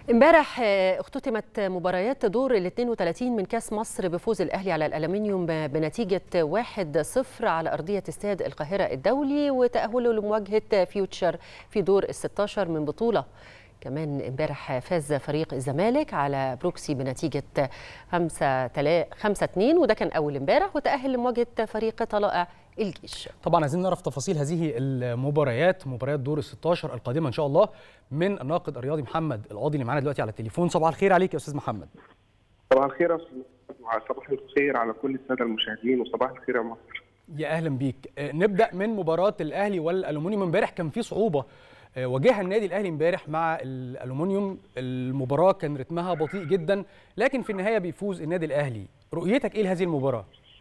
امبارح اختتمت مباريات دور ال 32 من كاس مصر بفوز الاهلي على الالومنيوم بنتيجه 1-0 على ارضيه استاد القاهره الدولي وتاهله لمواجهه فيوتشر في دور ال 16 من بطوله كمان امبارح فاز فريق الزمالك على بروكسي بنتيجه 5 5 2 وده كان اول امبارح وتاهل لمواجهه فريق طلائع الجيش طبعا عايزين نعرف تفاصيل هذه المباريات مباريات دور ال 16 القادمه ان شاء الله من الناقد الرياضي محمد القاضي اللي معانا دلوقتي على التليفون صباح الخير عليك يا استاذ محمد صباح الخير يا استاذ صباح الخير على كل الساده المشاهدين وصباح الخير يا مصر يا اهلا بيك نبدا من مباراه الاهلي والالومنيوم امبارح كان في صعوبه واجهها النادي الاهلي امبارح مع الالومنيوم المباراه كان رتمها بطيء جدا لكن في النهايه بيفوز النادي الاهلي رؤيتك ايه لهذه المباراه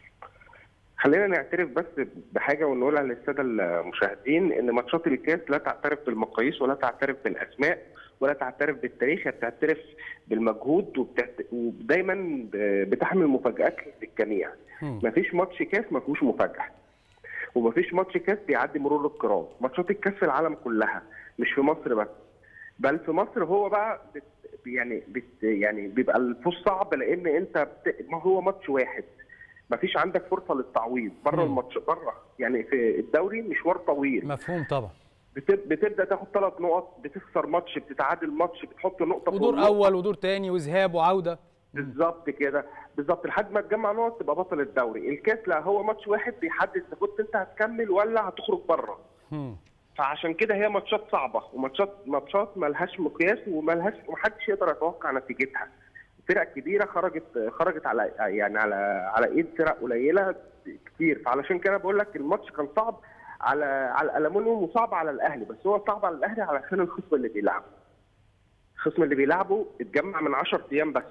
خلينا نعترف بس بحاجه ونقولها للساده المشاهدين ان ماتشات الكاس لا تعترف بالمقاييس ولا تعترف بالاسماء ولا تعترف بالتاريخ هي بتعترف بالمجهود وبتعت... ودايما بتحمل مفاجات للجميع مفيش ماتش كاس ما فيهوش مفاجاه ومفيش ماتش كاس بيعدي مرور الكرام ماتشات الكاس في العالم كلها مش في مصر بس بل في مصر هو بقى بت... يعني بت... يعني بيبقى الفوز صعب لان انت بت... ما هو ماتش واحد ما فيش عندك فرصه للتعويض بره الماتش بره يعني في الدوري مشوار طويل مفهوم طبعا بتبدا تاخد ثلاث نقط بتخسر ماتش بتتعادل ماتش بتحط نقطه ودور اول ودور ثاني وذهاب وعوده بالظبط كده بالظبط لحد ما تجمع نقط تبقى بطل الدوري الكاس لا هو ماتش واحد بيحدد اذا كنت انت هتكمل ولا هتخرج بره فعشان كده هي ماتشات صعبه وماتشات ماتشات ملهاش مقياس وملهاش ومحدش يقدر يتوقع نتيجتها فرق كبيره خرجت خرجت على يعني على على ايد فرق قليله كتير فعلشان كده بقول لك الماتش كان صعب على على الالومنيوم وصعب على الاهلي بس هو صعب على الاهلي علشان الخصم اللي بيلعبه الخصم اللي بيلعبه اتجمع من 10 ايام بس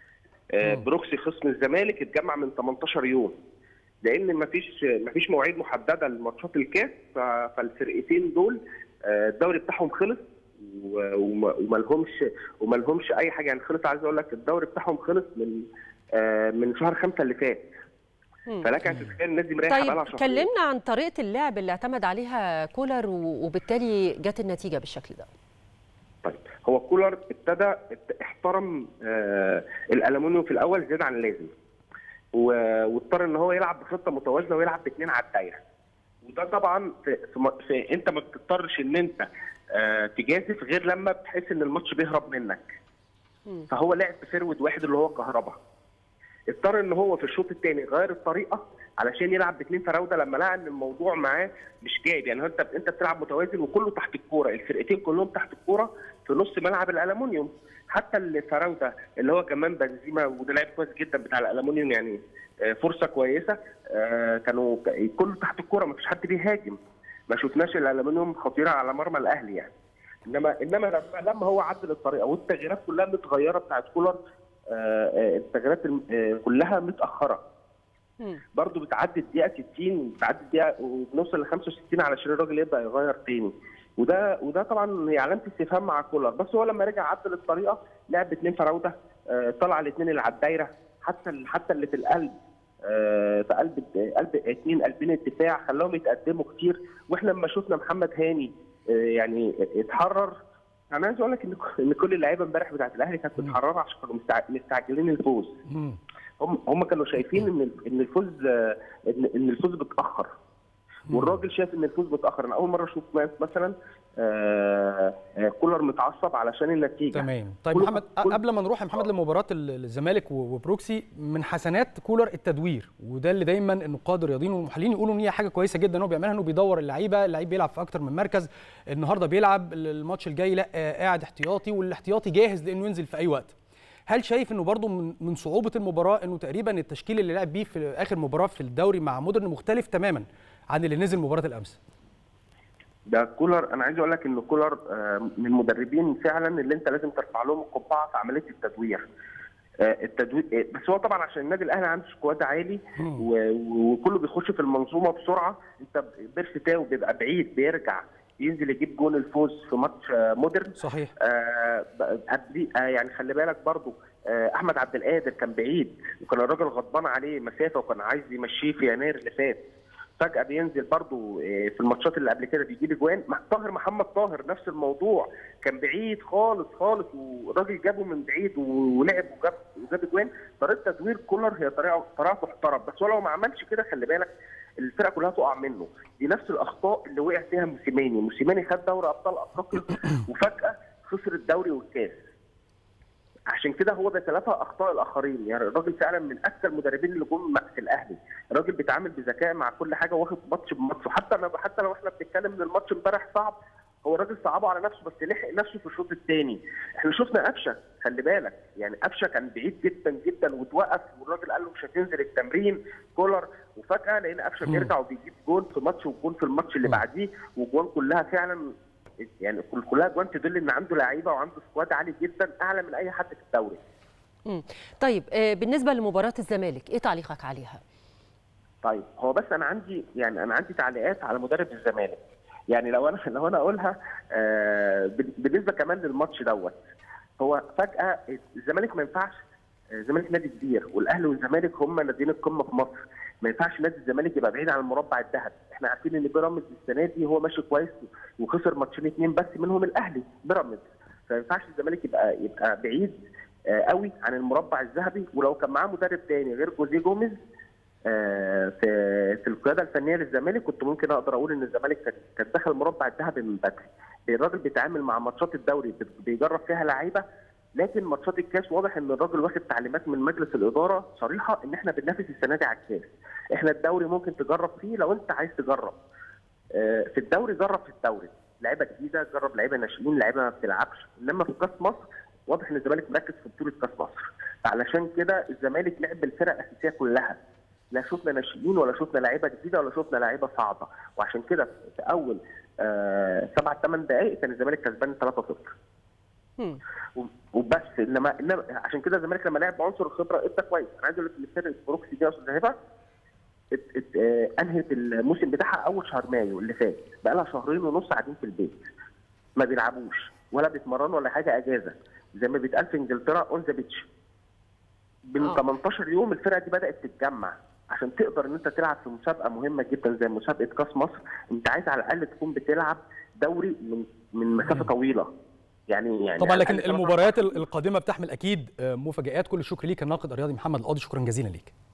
آه بروكسي خصم الزمالك اتجمع من 18 يوم لان مفيش مفيش مواعيد محدده لماتشات الكاس فالفرقتين دول الدوري بتاعهم خلص وما لهمش وما لهمش اي حاجه يعني خلص عايز اقول لك الدوري بتاعهم خلص من آه من شهر خمسة اللي فات فلك ان تتخيل الناس دي مريحه طيب بقى لها كلمنا عن طريقه اللعب اللي اعتمد عليها كولر وبالتالي جت النتيجه بالشكل ده طيب هو كولر ابتدى احترم آه الالومنيوم في الاول زياده عن اللازم واضطر ان هو يلعب بخطه متوازنه ويلعب باثنين على الدايره وده طبعا في, في, في انت ما بتضطرش ان انت آه تجازف غير لما بتحس ان الماتش بيهرب منك م. فهو لعب بفرود واحد اللي هو كهربا اضطر ان هو في الشوط الثاني يغير الطريقه علشان يلعب باثنين فراوده لما لقى ان الموضوع معاه مش جايب يعني انت انت بتلعب متوازن وكله تحت الكوره الفرقتين كلهم تحت الكوره في نص ملعب الالومنيوم حتى الفراوده اللي هو كمان بنزيما وده لعيب كويس جدا بتاع الالومنيوم يعني فرصه كويسه كانوا كله تحت الكوره ما فيش حد بيهاجم ما شفناش الالومنيوم خطيره على مرمى الاهلي يعني انما انما لما لما هو عدل الطريقه والتغييرات كلها متغيره بتاعت كولر التغييرات كلها متاخره برضه بتعدي الدقيقه 60 بتعدي الدقيقه وبنوصل ل 65 علشان الراجل يبدا يغير تاني وده وده طبعا هي علامه استفهام مع كولر بس هو لما رجع عدل الطريقه لعب اثنين فراوده طلع الاثنين اللي على الدايره حتى حتى اللي في القلب في قلب قلب اثنين قلبين الدفاع خلاهم يتقدموا كتير واحنا لما شفنا محمد هاني يعني اتحرر انا عايز اقول لك ان ان كل اللعيبه امبارح بتاعت الاهلي كانت متحرره عشان كانوا مستعجلين الفوز هم هم كانوا شايفين ان ان الفوز ان الفوز بتاخر والراجل شايف ان الفوز متاخر انا اول مره اشوف مثلا آه كولر متعصب علشان النتيجه تمام طيب محمد قبل ما نروح يا محمد لمباراه الزمالك وبروكسي من حسنات كولر التدوير وده اللي دايما النقاد الرياضيين والمحللين يقولوا ان هي حاجه كويسه جدا هو بيعملها انه بيدور اللعيبه اللعيب بيلعب في اكتر من مركز النهارده بيلعب الماتش الجاي لا قاعد احتياطي والاحتياطي جاهز لانه ينزل في اي وقت هل شايف انه برضه من صعوبه المباراه انه تقريبا التشكيل اللي لعب بيه في اخر مباراه في الدوري مع مودرن مختلف تماما عن اللي نزل مباراه الامس ده كولر انا عايز اقول لك ان كولر من المدربين فعلا اللي انت لازم ترفع لهم القبعه في عمليه التدوير التدوير بس هو طبعا عشان النادي الاهلي عنده سكواد عالي وكله بيخش في المنظومه بسرعه انت بيرس تاو بيبقى بعيد بيرجع ينزل يجيب جون الفوز في ماتش مودرن صحيح آه يعني خلي بالك برضو آه احمد عبد القادر كان بعيد وكان الراجل غضبان عليه مسافه وكان عايز يمشيه في يناير اللي فات فجاه بينزل برضو آه، في الماتشات اللي قبل كده بيجيب اجوان مع طاهر محمد طاهر نفس الموضوع كان بعيد خالص خالص والراجل جابه من بعيد ولعب وجاب وجاب اجوان طريقه تدوير كولر هي طريقه طريقه تحترم بس هو لو ما عملش كده خلي بالك الفرقه كلها تقع منه دي نفس الاخطاء اللي وقع فيها موسيماني موسيماني خد دوري ابطال افريقيا وفجاه خسر الدوري والكاس عشان كده هو بيتلافى اخطاء الاخرين يعني الراجل فعلا من اكثر المدربين اللي جم في الاهلي الراجل بيتعامل بذكاء مع كل حاجه واخد ماتش بماتش حتى لو حتى لو احنا بنتكلم ان الماتش امبارح صعب هو الراجل صعبه على نفسه بس لحق نفسه في الشوط الثاني احنا شفنا قفشه خلي بالك يعني قفشه كان بعيد جدا جدا وتوقف والراجل قال له مش هتنزل التمرين كولر وفجاه لقينا قفشه بيرجع وبيجيب جون في ماتش وجون في الماتش اللي بعديه وجوان كلها فعلا يعني كل- كلها جوان تدل ان عنده لعيبه وعنده سكواد عالي جدا اعلى من اي حد في الدوري مم. طيب آه، بالنسبه لمباراه الزمالك ايه تعليقك عليها طيب هو بس انا عندي يعني انا عندي تعليقات على مدرب الزمالك يعني لو انا لو انا اقولها آه بال- بالنسبه كمان للماتش دوت هو فجاه الزمالك ما ينفعش آه، الزمالك نادي كبير والاهلي والزمالك هم ناديين القمه في مصر ما ينفعش نادي الزمالك يبقى بعيد عن المربع الذهبي احنا عارفين ان بيراميدز السنه دي هو ماشي كويس وخسر ماتشين اتنين بس منهم الاهلي بيراميدز فما ينفعش الزمالك يبقى يبقى بعيد آه، قوي عن المربع الذهبي ولو كان معاه مدرب تاني غير جوزيه جوميز آه، في في القياده الفنيه للزمالك كنت ممكن اقدر اقول ان الزمالك كان- كان دخل المربع الذهبي من بدري الراجل بيتعامل مع ماتشات الدوري بت- بيجرب فيها لعيبه لكن ماتشات الكاس واضح ان الراجل واخد تعليمات من مجلس الاداره صريحه ان احنا بننافس السنه دي على الكاس احنا الدوري ممكن تجرب فيه لو انت عايز تجرب آه، في الدوري جرب في الدوري لعيبه جديده جرب لعيبه ناشئين لعيبه ما بتلعبش انما في كاس مصر واضح ان الزمالك مركز في بطوله كاس مصر فعلشان كده الزمالك لعب بالفرق الاساسيه كلها لا شفنا ناشئين ولا شفنا لعيبه جديده ولا شفنا لعيبه صاعده وعشان كده في اول آه سبع ثمان دقائق كان الزمالك كسبان 3-0 مم. وبس انما انما عشان كده الزمالك لما لعب بعنصر الخبره ادى كويس انا عايز اقول لك ان فرقه بروكسي دي يا استاذ هبه ات- ات- آه، انهت الموسم بتاعها اول شهر مايو اللي فات بقى لها شهرين ونص قاعدين في البيت ما بيلعبوش ولا بيتمرنوا ولا حاجه اجازه زي ما بيتقال في انجلترا اون ذا بيتش من آه. 18 يوم الفرقه دي بدات تتجمع عشان تقدر ان انت تلعب في مسابقه مهمه جدا زي مسابقه كاس مصر انت عايز على الاقل تكون بتلعب دوري من من مسافه طويله يعني يعني طبعا على لكن الأقل ثلاث المباريات القادمه بتحمل اكيد مفاجات كل الشكر ليك الناقد الرياضي محمد القاضي شكرا جزيلا ليك